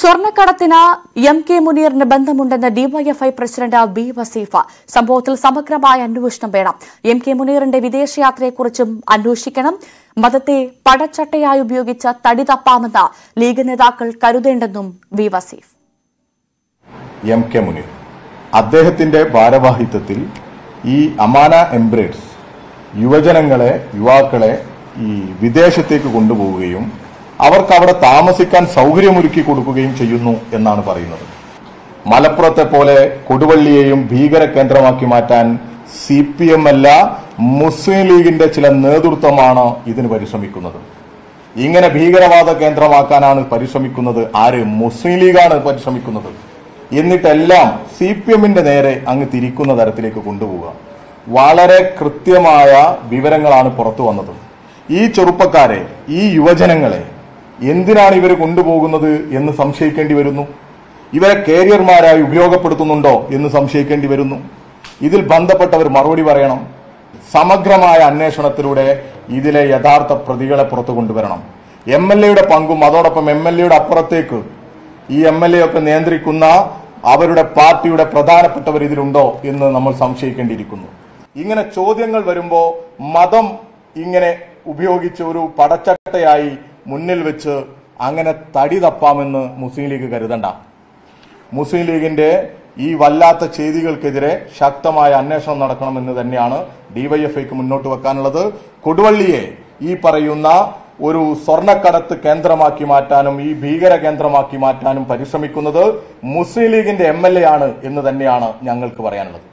സ്വർണ്ണക്കടത്തിന് M K മുനീറിന് ബന്ധമുണ്ടെന്ന് DYFI president B വസീഫ സംഭവത്തിൽ സമഗ്രമായ അന്വേഷണം വേണം എം കെ മുനീറിന്റെ വിദേശയാത്രയെക്കുറിച്ചും അന്വേഷിക്കണം മതത്തെ പടച്ചട്ടയായി ഉപയോഗിച്ച് തടി തപ്പാമെന്ന് ലീഗ് നേതാക്കൾ കരുതേണ്ടെന്നും V Vaseef M K Muneer അദ്ദേഹത്തിന്റെ ഭാരവാഹിത്വത്തിൽ ഈ അമാന എംബ്രേഡ്സ് യുവജനങ്ങളെ യുവാക്കളെ ഈ വിദേശത്തേക്ക് കൊണ്ടുപോവുകയും അവർക്ക് അവിടെ താമസിക്കാൻ സൗകര്യമൊരുക്കി കൊടുക്കുകയും ചെയ്യുന്നു എന്നാണ് പറയുന്നത് മലപ്പുറത്തെ പോലെ കൊടുവള്ളിയെയും ഭീകര കേന്ദ്രമാക്കി മാറ്റാൻ സി പി എം അല്ല മുസ്ലിം ലീഗിന്റെ ചില നേതൃത്വമാണ് ഇതിന് പരിശ്രമിക്കുന്നത് ഇങ്ങനെ ഭീകരവാദ കേന്ദ്രമാക്കാനാണ് പരിശ്രമിക്കുന്നത് ആര് മുസ്ലിം ലീഗാണ് പരിശ്രമിക്കുന്നത് എന്നിട്ടെല്ലാം സി പി എമ്മിന്റെ നേരെ അങ്ങ് തിരിക്കുന്ന തരത്തിലേക്ക് കൊണ്ടുപോവുക വളരെ കൃത്യമായ വിവരങ്ങളാണ് പുറത്തു വന്നത് ഈ ചെറുപ്പക്കാരെ ഈ യുവജനങ്ങളെ എന്തിനാണ് ഇവർ കൊണ്ടുപോകുന്നത് എന്ന് സംശയിക്കേണ്ടി വരുന്നു ഇവരെ കാരിയർമാരായി ഉപയോഗപ്പെടുത്തുന്നുണ്ടോ എന്ന് സംശയിക്കേണ്ടി വരുന്നു ഇതിൽ ബന്ധപ്പെട്ടവർ മറുപടി പറയണം സമഗ്രമായ അന്വേഷണത്തിലൂടെ ഇതിലെ യഥാർത്ഥ പ്രതികളെ പുറത്തു കൊണ്ടുവരണം എം എൽ എയുടെ പങ്കും അതോടൊപ്പം എം എൽ എയുടെ അപ്പുറത്തേക്ക് ഈ എം എൽ എ ഒക്കെ നിയന്ത്രിക്കുന്ന അവരുടെ പാർട്ടിയുടെ പ്രധാനപ്പെട്ടവർ ഇതിലുണ്ടോ എന്ന് നമ്മൾ സംശയിക്കേണ്ടിയിരിക്കുന്നു ഇങ്ങനെ ചോദ്യങ്ങൾ വരുമ്പോ മതം ഇങ്ങനെ ഉപയോഗിച്ച് ഒരു പടച്ചട്ടയായി മുന്നിൽ വെച്ച് അങ്ങനെ തടി തപ്പാമെന്ന് മുസ്ലിം ലീഗ് കരുതണ്ട മുസ്ലിം ലീഗിന്റെ ഈ വല്ലാത്ത ചെയ്തികൾക്കെതിരെ ശക്തമായ അന്വേഷണം നടക്കണമെന്ന് തന്നെയാണ് ഡിവൈഎഫ്ഐക്ക് മുന്നോട്ട് വെക്കാനുള്ളത് കൊടുവള്ളിയെ ഈ പറയുന്ന ഒരു സ്വർണ്ണക്കടത്ത് കേന്ദ്രമാക്കി മാറ്റാനും ഈ ഭീകര കേന്ദ്രമാക്കി മാറ്റാനും പരിശ്രമിക്കുന്നത് മുസ്ലിം ലീഗിന്റെ എം ആണ് എന്ന് തന്നെയാണ് ഞങ്ങൾക്ക് പറയാനുള്ളത്